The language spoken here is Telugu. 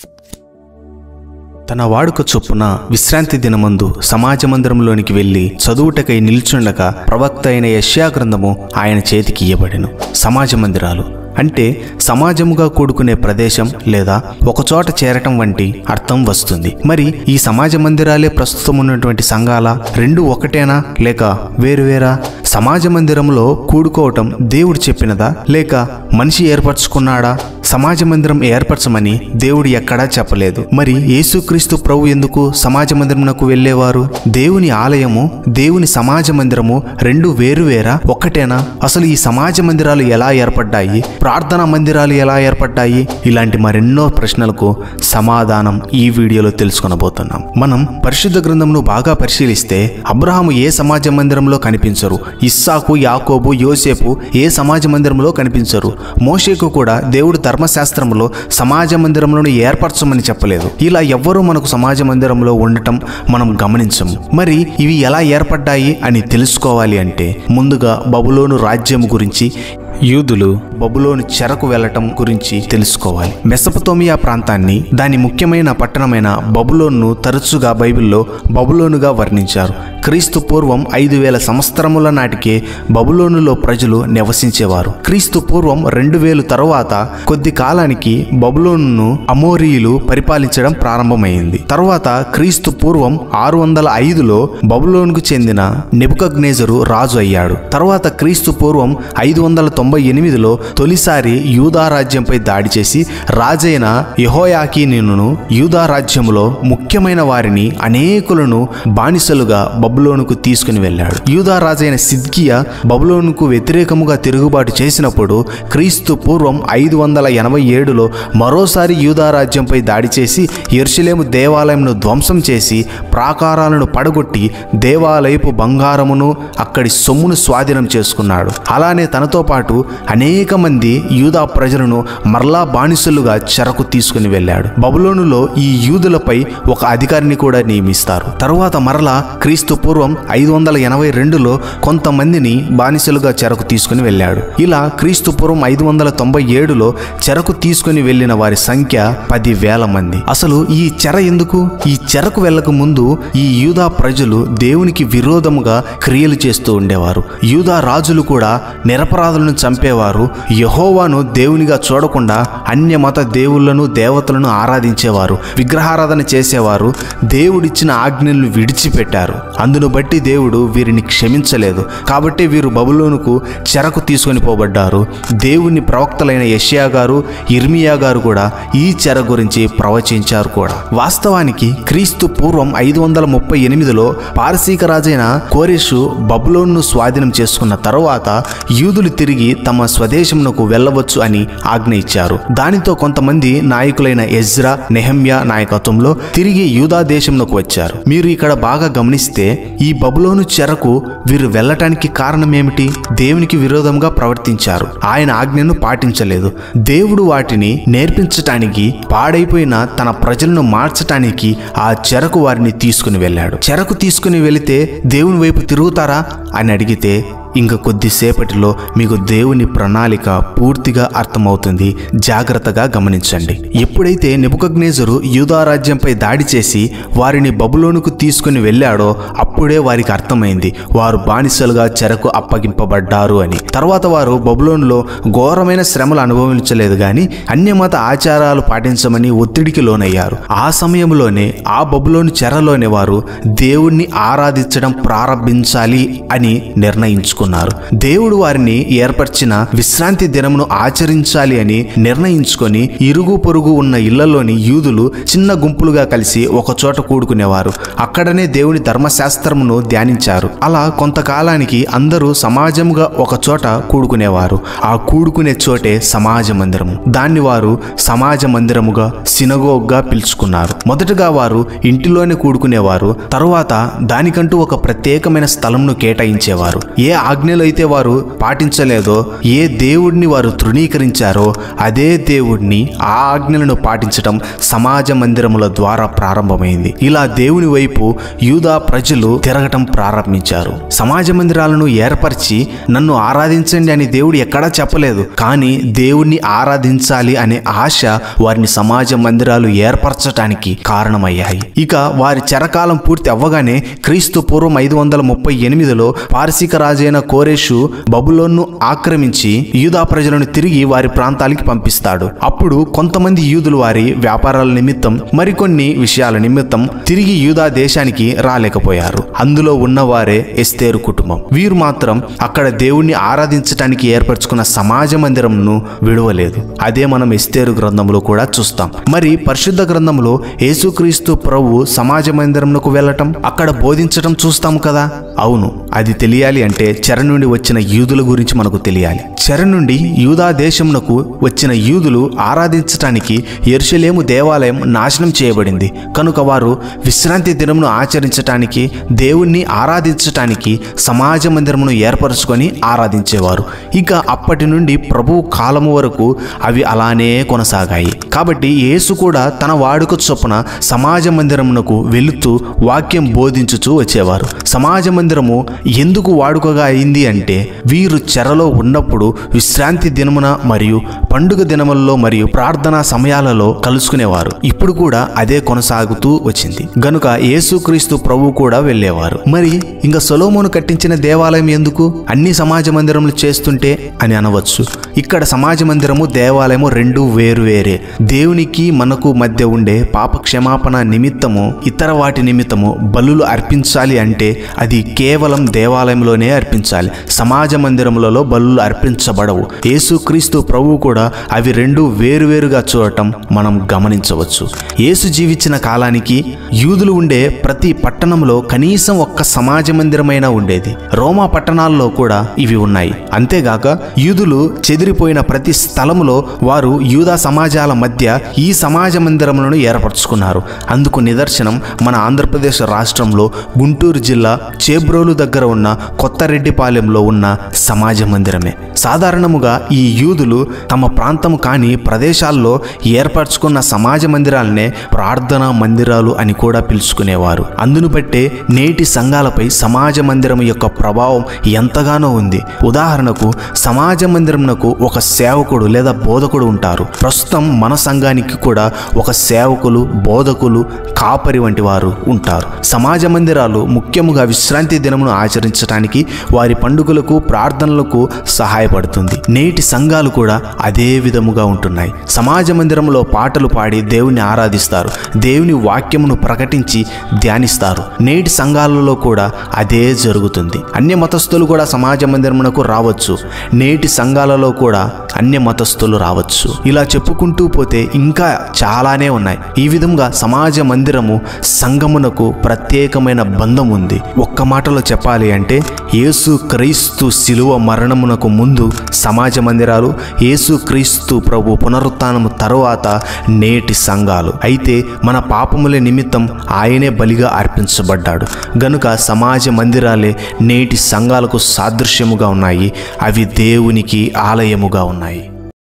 తన వాడుక చొప్పున విశ్రాంతి దినమందు సమాజ మందిరంలోనికి వెళ్లి చదువుటకై నిల్చుండగా ప్రవక్త అయిన యష్యా గ్రంథము ఆయన చేతికి ఇయ్యబడెను సమాజ మందిరాలు అంటే సమాజముగా కూడుకునే ప్రదేశం లేదా ఒకచోట చేరటం వంటి అర్థం వస్తుంది మరి ఈ సమాజ మందిరాలే ప్రస్తుతం ఉన్నటువంటి సంఘాల రెండు ఒకటేనా లేక వేరువేరా సమాజ మందిరంలో కూడుకోవటం దేవుడు చెప్పినదా లేక మనిషి ఏర్పరచుకున్నాడా సమాజ మందిరం ఏర్పరచమని దేవుడు ఎక్కడా చెప్పలేదు మరి యేసుక్రీస్తు ప్రభు ఎందుకు సమాజ మందిరమునకు వెళ్ళేవారు దేవుని ఆలయము దేవుని సమాజ మందిరము రెండు వేరువేరా ఒక్కటేనా అసలు ఈ సమాజ మందిరాలు ఎలా ఏర్పడ్డాయి ప్రార్థనా మందిరాలు ఎలా ఏర్పడ్డాయి ఇలాంటి మరెన్నో ప్రశ్నలకు సమాధానం ఈ వీడియోలో తెలుసుకొనబోతున్నాం మనం పరిశుద్ధ గ్రంథంను బాగా పరిశీలిస్తే అబ్రహాము ఏ సమాజ మందిరంలో కనిపించరు ఇస్సాకు యాకోబు యోసేపు ఏ సమాజ మందిరంలో కనిపించరు మోషేకు కూడా దేవుడు ధర్మశాస్త్రంలో సమాజ మందిరంలోను ఏర్పరచమని చెప్పలేదు ఇలా ఎవ్వరూ మనకు సమాజ మందిరంలో ఉండటం మనం గమనించము మరి ఇవి ఎలా ఏర్పడ్డాయి అని తెలుసుకోవాలి అంటే ముందుగా బబులోను రాజ్యం గురించి యూదులు బబులోను చెరకు వెళ్ళటం గురించి తెలుసుకోవాలి మెసపతోమియా ప్రాంతాన్ని దాని ముఖ్యమైన పట్టణమైన బబులోన్ను తరచుగా బైబిల్లో బబులోనుగా వర్ణించారు క్రీస్తు పూర్వం ఐదు వేల సంవత్సరముల నాటికే బబులోనులో ప్రజలు నివసించేవారు క్రీస్తు పూర్వం రెండు వేలు తరువాత కొద్ది కాలానికి బబులోనును అమోరీయులు పరిపాలించడం ప్రారంభమైంది తరువాత క్రీస్తు పూర్వం ఆరు వందల ఐదులో బబులోనుకు చెందిన నెబుకగ్నేజరు రాజు అయ్యాడు తరువాత క్రీస్తు పూర్వం ఐదు వందల తొంభై ఎనిమిదిలో తొలిసారి యూదా రాజ్యంపై దాడి చేసి రాజైన యహోయాకీనును యూదా రాజ్యములో ముఖ్యమైన వారిని అనేకులను బానిసలుగా బబులోనుకు తీసుకుని వెళ్ళాడు యూదా రాజైన సిద్కియా బబులోనుకు వ్యతిరేకముగా తిరుగుబాటు చేసినప్పుడు క్రీస్తు పూర్వం ఐదు వందల ఎనభై ఏడులో మరోసారి యూదా రాజ్యంపై దాడి చేసి ఎర్షలేము దేవాలయంను ధ్వంసం చేసి ప్రాకారాలను పడగొట్టి దేవాలయపు బంగారమును అక్కడి సొమ్మును స్వాధీనం చేసుకున్నాడు అలానే తనతో పాటు అనేక మంది యూదా ప్రజలను మరలా బానిసలుగా చెరకు తీసుకుని వెళ్ళాడు బబులోనులో ఈ యూదులపై ఒక అధికారిని కూడా నియమిస్తారు తరువాత మరలా క్రీస్తు పూర్వం ఐదు వందల ఎనభై రెండులో కొంతమందిని బానిసలుగా చెరకు తీసుకుని వెళ్ళాడు ఇలా క్రీస్తు పూర్వం ఐదు వందల తొంభై ఏడులో చెరకు తీసుకుని వెళ్ళిన వారి సంఖ్య పది వేల మంది అసలు ఈ చెర ఎందుకు ఈ చెరకు వెళ్ళక ముందు ఈ యూదా ప్రజలు దేవునికి విరోధముగా క్రియలు చేస్తూ ఉండేవారు యూదా రాజులు కూడా నిరపరాధులను చంపేవారు యహోవాను దేవునిగా చూడకుండా అన్య మత దేవుళ్లను దేవతలను ఆరాధించేవారు విగ్రహారాధన చేసేవారు దేవుడిచ్చిన ఆజ్ఞలను విడిచిపెట్టారు అందును బట్టి దేవుడు వీరిని క్షమించలేదు కాబట్టి వీరు బబులోనుకు చెరకు తీసుకొని పోబడ్డారు దేవుని ప్రవక్తలైన యష్యా గారు ఇర్మియా గారు కూడా ఈ చెర గురించి ప్రవచించారు కూడా వాస్తవానికి క్రీస్తు పూర్వం ఐదు వందల ముప్పై ఎనిమిదిలో పారసీక రాజైన కోరేషు బబులోన్ను స్వాధీనం చేసుకున్న తరువాత యూదులు తిరిగి తమ స్వదేశమునకు వెళ్ళవచ్చు అని ఆజ్ఞ ఇచ్చారు దానితో కొంతమంది నాయకులైన ఎజ్రా నెహమ్యా నాయకత్వంలో తిరిగి యూదా దేశంలోకి వచ్చారు మీరు ఇక్కడ బాగా గమనిస్తే ఈ బబులోను చెరకు వీరు వెళ్ళటానికి కారణం ఏమిటి దేవునికి విరోధంగా ప్రవర్తించారు ఆయన ఆజ్ఞను పాటించలేదు దేవుడు వాటిని నేర్పించటానికి పాడైపోయిన తన ప్రజలను మార్చటానికి ఆ చెరకు వారిని తీసుకుని వెళ్ళాడు చెరకు తీసుకుని వెళితే దేవుని వైపు తిరుగుతారా అని అడిగితే ఇంక కొద్దిసేపటిలో మీకు దేవుని ప్రణాళిక పూర్తిగా అర్థమవుతుంది జాగ్రత్తగా గమనించండి ఎప్పుడైతే నెబుకగ్నేజరు యూదా రాజ్యంపై దాడి చేసి వారిని బబులోనుకు తీసుకుని వెళ్ళాడో అప్పుడే వారికి అర్థమైంది వారు బానిసలుగా చెరకు అప్పగింపబడ్డారు అని తర్వాత వారు బబులోనులో ఘోరమైన శ్రమలు అనుభవించలేదు గాని అన్యమత ఆచారాలు పాటించమని ఒత్తిడికి లోనయ్యారు ఆ సమయంలోనే ఆ బబులోను చెరలోని వారు దేవుణ్ణి ఆరాధించడం ప్రారంభించాలి అని నిర్ణయించుకున్నారు దేవుడు వారిని ఏర్పరిచిన విశ్రాంతి దినమును ఆచరించాలి అని నిర్ణయించుకొని ఇరుగు పొరుగు ఉన్న ఇళ్లలోని యూదులు చిన్న గుంపులుగా కలిసి ఒక చోట కూడుకునేవారు అక్కడనే దేవుని ధర్మశాస్త్రమును ధ్యానించారు అలా కొంతకాలానికి అందరూ సమాజముగా ఒక చోట కూడుకునేవారు ఆ కూడుకునే చోటే సమాజ మందిరము దాన్ని వారు సమాజ మందిరముగా సినగోగ్గా పిలుచుకున్నారు మొదటగా వారు ఇంటిలోనే కూడుకునేవారు తరువాత దానికంటూ ఒక ప్రత్యేకమైన స్థలంను కేటాయించేవారు ఏ ఆజ్ఞలు అయితే వారు పాటించలేదో ఏ దేవుడిని వారు తృణీకరించారో అదే దేవుడిని ఆ ఆజ్ఞలను పాటించటం సమాజ మందిరముల ద్వారా ప్రారంభమైంది ఇలా దేవుని వైపు యూదా ప్రజలు తిరగటం ప్రారంభించారు సమాజ మందిరాలను ఏర్పరిచి నన్ను ఆరాధించండి అని దేవుడు ఎక్కడా చెప్పలేదు కానీ దేవుణ్ణి ఆరాధించాలి అనే ఆశ వారిని సమాజ మందిరాలు ఏర్పరచటానికి కారణమయ్యాయి ఇక వారి చెరకాలం పూర్తి అవ్వగానే క్రీస్తు పూర్వం ఐదు వందల ముప్పై ఎనిమిదిలో పారసీక రాజైన కోరేషు బబులోన్ను ఆక్రమించి యూదా ప్రజలను తిరిగి వారి ప్రాంతాలకి పంపిస్తాడు అప్పుడు కొంతమంది యూదులు వారి వ్యాపారాల నిమిత్తం మరికొన్ని విషయాల నిమిత్తం తిరిగి యూదా దేశానికి రాలేకపోయారు అందులో ఉన్నవారే ఎస్తేరు కుటుంబం వీరు మాత్రం అక్కడ దేవుణ్ణి ఆరాధించటానికి ఏర్పరచుకున్న సమాజ మందిరంను విడవలేదు అదే మనం ఎస్తేరు గ్రంథంలో కూడా చూస్తాం మరి పరిశుద్ధ గ్రంథంలో యేసుక్రీస్తు ప్రభు సమాజ మందిరంకు వెళ్ళటం అక్కడ బోధించటం చూస్తాం కదా అవును అది తెలియాలి అంటే చెర నుండి వచ్చిన యూదుల గురించి మనకు తెలియాలి చెర నుండి యూదా దేశమునకు వచ్చిన యూదులు ఆరాధించటానికి ఎరుషలేము దేవాలయం నాశనం చేయబడింది కనుక వారు విశ్రాంతి దినమును ఆచరించటానికి దేవుణ్ణి ఆరాధించటానికి సమాజ మందిరమును ఏర్పరచుకొని ఆరాధించేవారు ఇక అప్పటి నుండి ప్రభు కాలము వరకు అవి అలానే కొనసాగాయి కాబట్టి యేసు కూడా తన వాడుక చొప్పున సమాజ మందిరమునకు వెళుతూ వాక్యం బోధించుచూ వచ్చేవారు సమాజ మందిరము ఎందుకు వాడుకగా అయింది అంటే వీరు చెరలో ఉన్నప్పుడు విశ్రాంతి దినమున మరియు పండుగ దినములలో మరియు ప్రార్థనా సమయాలలో కలుసుకునేవారు ఇప్పుడు కూడా అదే కొనసాగుతూ వచ్చింది గనుక యేసుక్రీస్తు ప్రభు కూడా వెళ్ళేవారు మరి ఇంకా సొలోమోను కట్టించిన దేవాలయం ఎందుకు అన్ని సమాజ మందిరములు చేస్తుంటే అని అనవచ్చు ఇక్కడ సమాజ మందిరము దేవాలయము రెండు వేరు వేరే దేవునికి మనకు మధ్య ఉండే పాప క్షమాపణ నిమిత్తము ఇతర వాటి నిమిత్తము బలులు అర్పించాలి అంటే అది కేవలం దేవాలయంలోనే అర్పించాలి సమాజ మందిరములలో బలులు అర్పించబడవు యేసుక్రీస్తు ప్రభు కూడా అవి రెండు వేరువేరుగా చూడటం మనం గమనించవచ్చు యేసు జీవించిన కాలానికి యూదులు ఉండే ప్రతి పట్టణంలో కనీసం ఒక్క సమాజ మందిరమైనా ఉండేది రోమా పట్టణాల్లో కూడా ఇవి ఉన్నాయి అంతేగాక యూదులు చెదిరిపోయిన ప్రతి స్థలములో వారు యూదా సమాజాల మధ్య ఈ సమాజ మందిరములను ఏర్పరచుకున్నారు అందుకు నిదర్శనం మన ఆంధ్రప్రదేశ్ రాష్ట్రంలో గుంటూరు జిల్లా చేబ్రోలు దగ్గర ఉన్న కొత్తరెడ్డిపాలెంలో ఉన్న సమాజ మందిరమే సాధారణముగా ఈ యూదులు తమ ప్రాంతము కాని ప్రదేశాల్లో ఏర్పరచుకున్న సమాజ మందిరాలనే ప్రార్థనా మందిరాలు అని కూడా పిలుచుకునేవారు అందును బట్టే నేటి సంఘాలపై సమాజ మందిరం యొక్క ప్రభావం ఎంతగానో ఉంది ఉదాహరణకు సమాజ మందిరమునకు ఒక సేవకుడు లేదా బోధకుడు ఉంటారు ప్రస్తుతం మన సంఘానికి కూడా ఒక సేవకులు బోధకులు కాపరి వంటి వారు ఉంటారు సమాజ మందిరాలు ముఖ్యముగా విశ్రాంతి దినమును ఆచరించడానికి వారి పండుగలకు ప్రార్థనలకు సహాయపడుతుంది నేటి సంఘాలు కూడా అదే విధముగా ఉంటున్నాయి సమాజ మందిరంలో పాటలు పాడి దేవుని ఆరాధిస్తారు దేవుని వాక్యమును ప్రకటించి ధ్యానిస్తారు నేటి సంఘాలలో కూడా అదే జరుగుతుంది అన్య మతస్థులు కూడా సమాజ మందిరమునకు రావచ్చు నేటి సంఘాలలో కూడా అన్య మతస్థులు రావచ్చు ఇలా చెప్పుకుంటూ పోతే ఇంకా చాలానే ఉన్నాయి ఈ విధంగా సమాజ మందిరము సంఘమునకు ప్రత్యేకమైన బంధం ఉంది ఒక్క మాటలో చెప్పాలి అంటే యేసు క్రీస్తు శిలువ మరణమునకు ముందు సమాజ మందిరాలు యేసు క్రీస్తు ప్రభు పునరుత్నము తరువాత నేటి సంఘాలు అయితే మన పాపముల నిమిత్తం ఆయనే బలిగా అర్పించబడ్డాడు గనుక సమాజ మందిరాలే నేటి సంఘాలకు సాదృశ్యముగా ఉన్నాయి అవి దేవునికి ఆలయముగా ఉన్నాయి